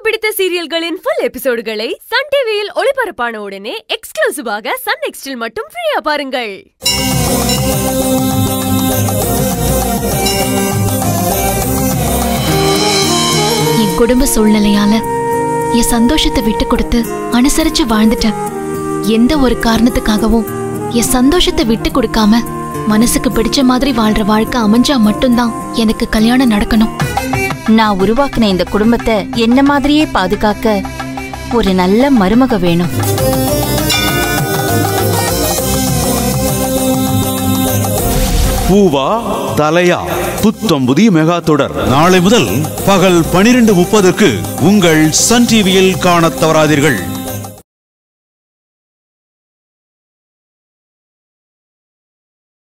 பிடித்த சீரியல்களின் full எபிசோடுகளை Sun டிவியில் ஒளிபரப்பான உடனே எக்ஸ்க்ளூசிவாக சன் நெக்ஸ்டில் மட்டும் ஃப்ரீயா பாருங்கள் என் குடும்ப சூழ்நிலையால என் சந்தோஷத்தை விட்டு கொடுத்து அனுசரிச்சு வாழ்ந்துட்டேன் எந்த ஒரு காரணத்துக்காகவும் என் சந்தோஷத்தை விட்டு கொடுக்காம மனசுக்கு பிடிச்ச மாதிரி வாழ்ற வாழ்க்கை அமைஞ்சா மட்டும்தான் எனக்கு கல்யாணம் நடக்கணும் நான் உருவாக்குன இந்த குடும்பத்தை என்ன மாதிரியே பாதுகாக்க ஒரு நல்ல மருமக வேணும் பூவா தலையா புத்தம் புதிய மெகா தொடர் நாளை முதல் பகல் பனிரெண்டு முப்பதுக்கு உங்கள் சன் டிவியில் காணத் தவறாதீர்கள்